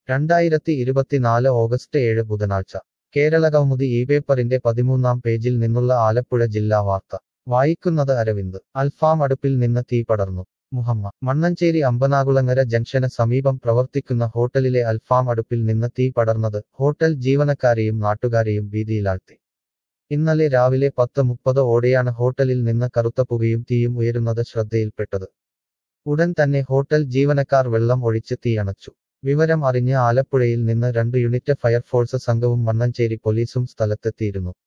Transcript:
രണ്ടായിരത്തി ഇരുപത്തിനാല് ഓഗസ്റ്റ് ഏഴ് ബുധനാഴ്ച കേരളകൗമുദി ഈ പേപ്പറിന്റെ പതിമൂന്നാം പേജിൽ നിന്നുള്ള ആലപ്പുഴ ജില്ലാ വാർത്ത വായിക്കുന്നത് അരവിന്ദ് അൽഫാം അടുപ്പിൽ നിന്ന് തീ പടർന്നു മുഹമ്മ മണ്ണഞ്ചേരി അമ്പനാകുളങ്ങര ജംഗ്ഷന് സമീപം പ്രവർത്തിക്കുന്ന ഹോട്ടലിലെ അൽഫാം അടുപ്പിൽ നിന്ന് തീ പടർന്നത് ഹോട്ടൽ ജീവനക്കാരെയും നാട്ടുകാരെയും ഭീതിയിലാഴ്ത്തി ഇന്നലെ രാവിലെ പത്ത് മുപ്പത് ഓടെയാണ് ഹോട്ടലിൽ നിന്ന് കറുത്ത പുകയും തീയും ഉയരുന്നത് ശ്രദ്ധയിൽപ്പെട്ടത് ഉടൻ തന്നെ ഹോട്ടൽ ജീവനക്കാർ വെള്ളം ഒഴിച്ച് തീ അണച്ചു വിവരം അറിഞ്ഞ് ആലപ്പുഴയിൽ നിന്ന് രണ്ട് യൂണിറ്റ് ഫയർഫോഴ്സ് സംഘവും മണ്ണഞ്ചേരി പോലീസും സ്ഥലത്തെത്തിയിരുന്നു